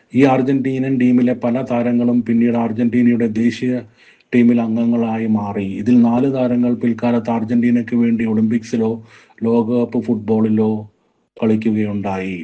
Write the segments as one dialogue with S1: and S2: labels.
S1: ഈ അർജന്റീനൻ ടീമിലെ പല താരങ്ങളും പിന്നീട് അർജന്റീനയുടെ ദേശീയ ടീമിൽ അംഗങ്ങളായി മാറി ഇതിൽ നാല് താരങ്ങൾ പിൽക്കാലത്ത് അർജന്റീനയ്ക്ക് വേണ്ടി ഒളിമ്പിക്സിലോ ലോകകപ്പ് ഫുട്ബോളിലോ കളിക്കുകയുണ്ടായി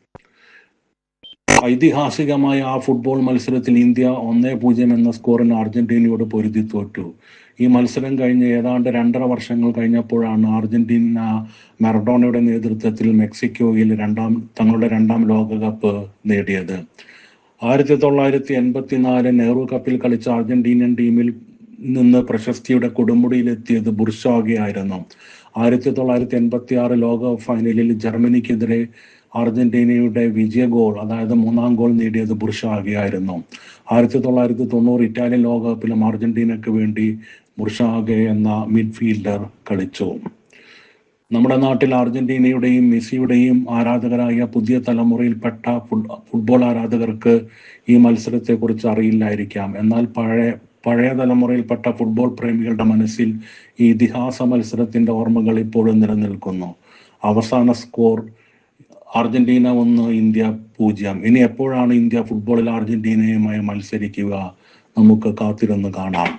S1: ഐതിഹാസികമായ ആ ഫുട്ബോൾ മത്സരത്തിൽ ഇന്ത്യ ഒന്നേ പൂജ്യം എന്ന സ്കോറിന് അർജന്റീനയോട് പൊരുതി തോറ്റു ഈ മത്സരം കഴിഞ്ഞ് ഏതാണ്ട് രണ്ടര വർഷങ്ങൾ കഴിഞ്ഞപ്പോഴാണ് അർജന്റീന മറഡോണയുടെ നേതൃത്വത്തിൽ മെക്സിക്കോയിൽ രണ്ടാം തങ്ങളുടെ രണ്ടാം ലോകകപ്പ് നേടിയത് ആയിരത്തി തൊള്ളായിരത്തി എൺപത്തിനാല് നെഹ്റു കപ്പിൽ കളിച്ച അർജന്റീനിയൻ ടീമിൽ നിന്ന് പ്രശസ്തിയുടെ കൊടുമുടിയിലെത്തിയത് ബുർഷാഗയായിരുന്നു ആയിരത്തി തൊള്ളായിരത്തി എൺപത്തി ആറ് ലോകകപ്പ് ഫൈനലിൽ ജർമ്മനിക്കെതിരെ അർജന്റീനയുടെ വിജയ ഗോൾ അതായത് മൂന്നാം ഗോൾ നേടിയത് ബുർഷാഗയായിരുന്നു ആയിരത്തി തൊള്ളായിരത്തി തൊണ്ണൂറ് ഇറ്റാലിയൻ ലോകകപ്പിലും അർജന്റീനയ്ക്ക് വേണ്ടി ബുർഷാഗെ എന്ന മിഡ്ഫീൽഡർ കളിച്ചു നമ്മുടെ നാട്ടിൽ അർജന്റീനയുടെയും മെസ്സിയുടെയും ആരാധകരായ പുതിയ തലമുറയിൽപ്പെട്ട ഫുട്- ഫുട്ബോൾ ആരാധകർക്ക് ഈ മത്സരത്തെക്കുറിച്ച് അറിയില്ലായിരിക്കാം എന്നാൽ പഴയ പഴയ തലമുറയിൽപ്പെട്ട ഫുട്ബോൾ പ്രേമികളുടെ മനസ്സിൽ ഈ ഇതിഹാസ മത്സരത്തിന്റെ ഓർമ്മകൾ ഇപ്പോഴും നിലനിൽക്കുന്നു അവസാന സ്കോർ അർജന്റീന ഒന്ന് ഇന്ത്യ പൂജ്യം ഇനി എപ്പോഴാണ് ഇന്ത്യ ഫുട്ബോളിൽ അർജന്റീനയുമായി മത്സരിക്കുക നമുക്ക് കാത്തിരുന്ന് കാണാം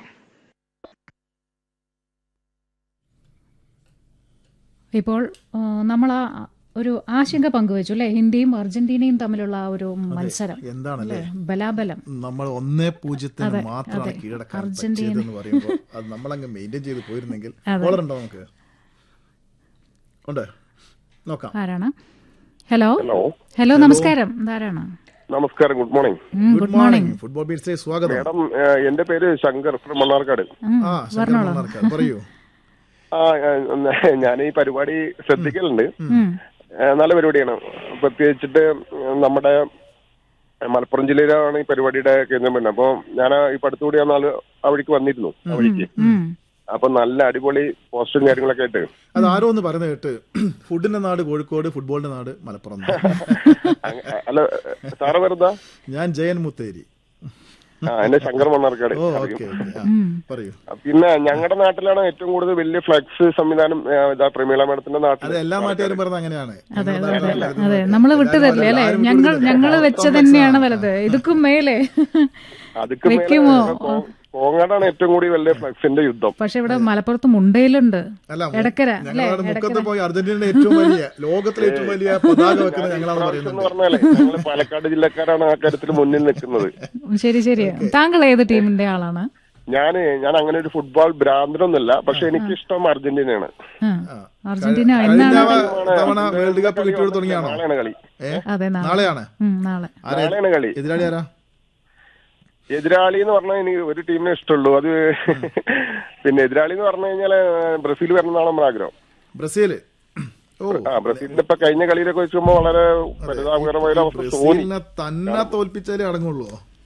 S2: ഇപ്പോൾ നമ്മൾ ആ ഒരു ആശങ്ക പങ്കുവച്ചു അല്ലേ ഇന്ത്യയും അർജന്റീനയും തമ്മിലുള്ള ആ ഒരു മത്സരം
S3: എന്താണല്ലേ
S2: അല്ലേ? ബലാബലം
S3: നമ്മൾ ഒന്നേ പൂജ്യത്തിന്
S2: അതെ,
S3: മാത്രമാണ്
S2: അതെ.
S3: കീഴടക്കാൻ
S2: അർജന്റീന.
S3: പറ്റിയതെന്ന് പറയുമ്പോൾ അത് നമ്മളങ്ങ് മെയിൻറ്റെയിൻ ചെയ്ത് പോയിരുന്നെങ്കിൽ
S2: അതെ.
S3: കോളറുണ്ടോ നമുക്ക് ഉണ്ട് നോക്കാം
S2: ആരാണ് ഹലോ
S4: ഹലോ
S2: ഹലോ നമസ്കാരം ഇതാരാണ്
S4: നമസ്കാരം good morning
S2: good morning
S3: football ബീറ്റ്സിലെ സ്വാഗതം
S4: മാഡം ഏഹ്, എന്റെ പേര് ശങ്കർ ഫ്രം മണ്ണാർക്കാട്
S3: ആ ശങ്കർ മണ്ണാർക്കാട് പറയൂ
S4: ആ ഞാൻ ഈ പരിപാടി ശ്രദ്ധിക്കലുണ്ട്
S2: ഉം.
S4: ഏഹ്, നല്ല പരിപാടിയാണ് പ്രത്യേകിച്ചിട്ട് നമ്മുടെ മലപ്പുറം ജില്ലയിലാണ് ഈ പരിപാടിയുടെ കേന്ദ്രം വരുന്നത് അപ്പൊ ഞാൻ ഇപ്പൊ അടുത്തുകൂടി ആ നാല് ആ വഴിക്ക് വന്നിരുന്നു ആ വഴിക്ക്
S2: ഉം.
S4: അപ്പൊ നല്ല അടിപൊളി പോസ്റ്റും കാര്യങ്ങളൊക്കെ ആയിട്ട്
S3: അത് ആരോ ഒന്ന് പറയുന്നത് കേട്ട് ഫുഡിന്റെ നാട് കോഴിക്കോട് ഫുട്ബോളിന്റെ നാട് മലപ്പുറം
S4: അങ്ങ- അല്ല സാറ് വെറുതാ
S3: ഞാൻ ജയൻ മുത്തേരി
S4: ആ എന്റെ ശങ്കർ മണ്ണാർക്കാട്
S3: ഓ
S4: അറിയും.
S3: ഓക്കെ ഓക്കെ പറയൂ
S4: പിന്നെ ഞങ്ങളുടെ നാട്ടിലാണ് ഏറ്റവും കൂടുതൽ വലിയ ഫ്ലക്സ് സംവിധാനം ഏഹ്, ഇതാ പ്രമീള മാഡത്തിന്റെ
S3: അത്
S4: നാട്ടിൽ
S3: എല്ലാ നാട്ടുകാരും പറയുന്നത് അങ്ങനെയാണ്
S2: അതെ
S3: ഞങ്ങളുടെ
S2: അതെ അതെ
S3: നാട്ടിൽ
S2: അതെ നമ്മൾ വിട്ടു തരില്ല അല്ലേ
S3: ആരും
S2: ഞങ്ങൾ
S3: വിട്ടുതരില്ല.
S2: ഞങ്ങൾ വെച്ച
S3: Complex
S2: തന്നെയാണ്
S3: ആണ്.
S2: വലുത് ഇതുക്കും മേലെ
S4: അതുക്ക് മേലെ
S2: വെക്കുമോ?
S4: കോ- കോങ്ങാടാണ് ഏറ്റവും കൂടി വലിയ ഫ്ലക്സിന്റെ യുദ്ധം
S2: പക്ഷെ ഇവിടെ മലപ്പുറത്ത് മുണ്ടയിലുണ്ട്
S3: അല്ല
S2: എടക്കര അല്ലേ
S3: ഞങ്ങളവിടെ മുക്കത്ത് പോയി അർജന്റീനയുടെ ഏറ്റവും വലിയ ലോകത്തിലെ ഏറ്റവും വലിയ പതാക വെക്കുന്നത് ഞങ്ങളാണ്
S4: എന്ന്
S3: പറയുന്നത്
S4: പറഞ്ഞാലേ ഞങ്ങള് പാലക്കാട് ജില്ലക്കാരാണ് ആ കാര്യത്തിൽ മുന്നിൽ നിൽക്കുന്നത്
S2: ശരി ശരി താങ്കൾ ഏത് ടീമിന്റെ ആളാണ്
S4: ഞാന് ഞാൻ അങ്ങനെ ഒരു ഫുട്ബോൾ ഭ്രാന്തനൊന്നുമല്ല പക്ഷെ എനിക്ക് ഇഷ്ടം അർജന്റീനയാണ്
S2: ആ. അർജന്റീന
S3: കഴിഞ്ഞ
S2: എന്നാണ്
S3: തവണ വേൾഡ് കപ്പ് കിട്ടിയോട് തുടങ്ങിയാണോ
S4: നാളെയാണ് കളി
S3: ഏ
S2: അതെ നാളെ
S3: നാളെയാണ്
S2: ഉം, നാളെ
S3: ആരാ
S4: നാളെയാണ് കളി
S3: എതിരാളി ആരാ
S4: എതിരാളി എന്ന് പറഞ്ഞാൽ എനിക്ക് ഒരു ടീമിനെ ഇഷ്ടമുള്ളൂ അത് പിന്നെ എതിരാളി എന്ന് പറഞ്ഞു കഴിഞ്ഞാല് ബ്രസീൽ വരണമെന്നാണ് നമ്മുടെ ആഗ്രഹം
S3: ബ്രസീല് ഓ
S4: ആ ബ്രസീലിന്റെ ഇപ്പൊ കഴിഞ്ഞ കളിയിലൊക്കെ വെച്ചുമ്പോ വളരെ പരിതാപകരമായ ഒരു അവസ്ഥ തോന്നി
S3: ബ്രസീലിനെ തന്നെ തോൽപ്പിച്ചാലേ അടങ്ങുള്ളൂ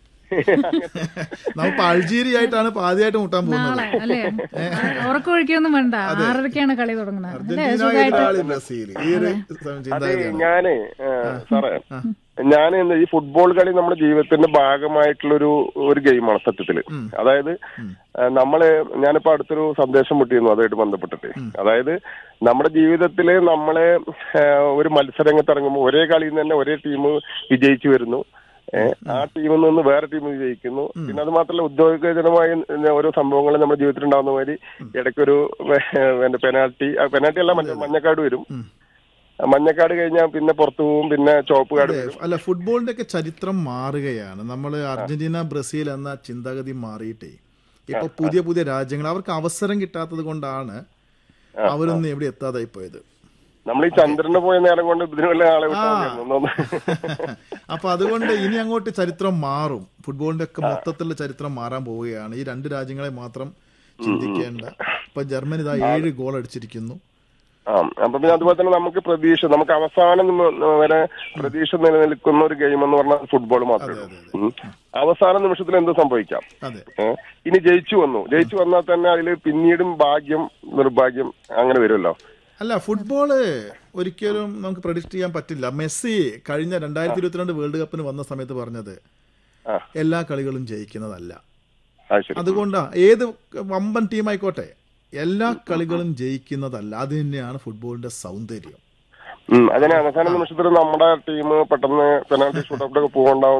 S3: നമ്മ അൾജീരിയ ആയിട്ടാണ് ഇപ്പൊ ആദ്യമായിട്ട് മുട്ടാൻ പോകുന്നത്
S2: നാളെ അല്ലേ ഉറക്കൊഴിക്കൊന്നും വേണ്ട ആറരക്കാണ് കളി തുടങ്ങുന്നത് അല്ലേ
S3: അർജന്റീന
S2: സുഖമായിട്ട്
S3: എതിരാളി ബ്രസീൽ ഈ ഒരു
S4: അതെ
S3: ചിന്താഗതിയാണ്
S4: ഞാനേ ഏ, സാറേ ഞാൻ എന്താ ഈ ഫുട്ബോൾ കളി നമ്മുടെ ജീവിതത്തിന്റെ ഭാഗമായിട്ടുള്ള ഒരു ഒരു ഗെയിമാണ് സത്യത്തില് അതായത് ഏ, നമ്മള് ഞാനിപ്പോ അടുത്തൊരു സന്ദേശം വിട്ടിരുന്നു അതുമായിട്ട് ബന്ധപ്പെട്ടിട്ട് അതായത് നമ്മുടെ ജീവിതത്തില് നമ്മളെ ഏ, ഒരു മത്സരരംഗത്ത് ഇറങ്ങുമ്പോൾ ഒരേ കളിയിൽ നിന്ന് തന്നെ ഒരേ ടീം വിജയിച്ചു വരുന്നു ഏ, ആ ടീമിൽ നിന്ന് വേറെ ടീം വിജയിക്കുന്നു പിന്നെ അത് മാത്രമല്ല ഉദ്യോഗജനമായ ഓരോ സംഭവങ്ങൾ നമ്മുടെ ജീവിതത്തിൽ ഉണ്ടാകുന്ന മാതിരി ഇടയ്ക്കൊരു എന്റെ പെനാൽറ്റി പെനാൽറ്റി അല്ല മഞ്ഞ മഞ്ഞക്കാട് വരും മഞ്ഞക്കാട് കഴിഞ്ഞാൽ പിന്നെ പുറത്തു പോവും പിന്നെ ചുവപ്പ് കാട് വരും
S3: അല്ല ഫുട്ബോളിന്റെ ഒക്കെ ചരിത്രം മാറുകയാണ് നമ്മൾ അർജന്റീന ബ്രസീൽ എന്ന ചിന്താഗതി മാറിയിട്ടേ ഇപ്പൊ പുതിയ പുതിയ രാജ്യങ്ങൾ അവർക്ക് അവസരം കിട്ടാത്തത് കൊണ്ടാണ് അവരൊന്നും എവിടെ എത്താതായി പോയത്
S4: നമ്മൾ ഈ ചന്ദ്രന് പോയ നേരം കൊണ്ട് ഇതിന് വല്ല ആളെ വിട്ടാൽ മതിയായിരുന്നു. ഒന്ന്
S3: അപ്പൊ അതുകൊണ്ട് ഇനി അങ്ങോട്ട് ചരിത്രം മാറും ഫുട്ബോളിന്റെ ഒക്കെ മൊത്തത്തിലുള്ള ചരിത്രം മാറാൻ പോവുകയാണ് ഈ രണ്ട് രാജ്യങ്ങളെ മാത്രം ചിന്തിക്കേണ്ട ഇപ്പൊ ജർമ്മനി ഇതാ ഏഴ് ഗോൾ അടിച്ചിരിക്കുന്നു
S4: ആ അപ്പൊ പിന്നെ അതുപോലെ തന്നെ നമുക്ക് പ്രതീക്ഷ നമുക്ക് അവസാനം നിമ- വരെ പ്രതീക്ഷ നിലനിൽക്കുന്ന ഒരു ഗെയിം എന്ന് പറഞ്ഞാൽ ഫുട്ബോൾ മാത്രമേ ഉള്ളൂ ഉം. അവസാന നിമിഷത്തിൽ എന്ത് സംഭവിക്കാം
S3: അതെ
S4: ഏ? ഇനി ജയിച്ചു വന്നു ജയിച്ചു വന്നാൽ തന്നെ അതിൽ പിന്നീടും ഭാഗ്യം നിർഭാഗ്യം അങ്ങനെ വരുമല്ലോ
S3: അല്ല ഫുട്ബോള് ഒരിക്കലും നമുക്ക് പ്രഡിക്റ്റ് ചെയ്യാൻ പറ്റില്ല മെസ്സി കഴിഞ്ഞ രണ്ടായിരത്തി ഇരുപത്തിരണ്ട് വേൾഡ് കപ്പിന് വന്ന സമയത്ത് പറഞ്ഞത്
S4: ആ
S3: എല്ലാ കളികളും ജയിക്കുന്നതല്ല
S4: അത് ശരി
S3: അതുകൊണ്ടാ ഏത് വമ്പൻ ടീം ആയിക്കോട്ടെ എല്ലാ കളികളും ജയിക്കുന്നതല്ല അത് തന്നെയാണ് ഫുട്ബോളിന്റെ സൗന്ദര്യം
S4: ഉം അതിന് അവസാന നിമിഷത്തിൽ നമ്മുടെ ടീം പെട്ടെന്ന് പെനാൽറ്റി ഷൂട്ടൗട്ടൊക്കെ പോകണ്ടാവും